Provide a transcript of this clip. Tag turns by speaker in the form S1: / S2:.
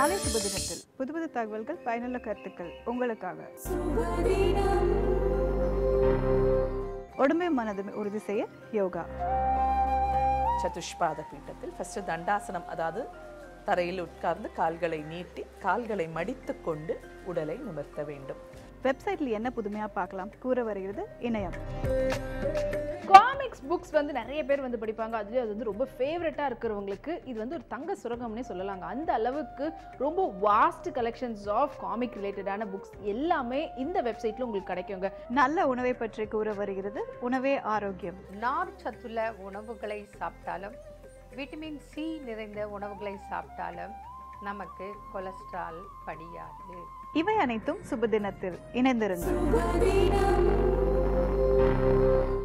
S1: நாளை சுப தினத்தில் புது புது தகவல்கள் பயனுள்ள கருத்துக்கள் உங்களுக்காக உடம்பை மனதுமே உறுதி செய்ய யோகா
S2: சதுஷ்பாத பீட்டத்தில் ஃபர்ஸ்ட் தண்டாசனம் அதாவது தரையில் உட்கார்ந்து கால்களை நீட்டி கால்களை மடித்து கொண்டு உடலை நிமிர்த்த வேண்டும்
S1: வெப்சைட்ல என்ன புதுமையா பார்க்கலாம் கூற வருகிறது இணையம்
S3: காமிக்ஸ் புக்ஸ் வந்து நிறைய பேர் வந்து படிப்பாங்க அதுலேயும் அது வந்து ரொம்ப ஃபேவரட்டாக இருக்கிறவங்களுக்கு இது வந்து ஒரு தங்க சுரங்கம்னே சொல்லலாங்க அந்த அளவுக்கு ரொம்ப வாஸ்ட் கலெக்ஷன்ஸ் ஆஃப் காமிக் ரிலேட்டடான புக்ஸ் எல்லாமே இந்த வெப்சைட்டில் உங்களுக்கு கிடைக்குங்க
S1: நல்ல உணவை பற்றி கூற வருகிறது உணவே ஆரோக்கியம்
S4: நார் சத்துள்ள உணவுகளை சாப்பிட்டாலும் விட்டமின் சி நிறைந்த உணவுகளை சாப்பிட்டாலும் நமக்கு கொலஸ்ட்ரால் படியாது
S1: இவை அனைத்தும் சுப தினத்தில் இணைந்திருங்கள்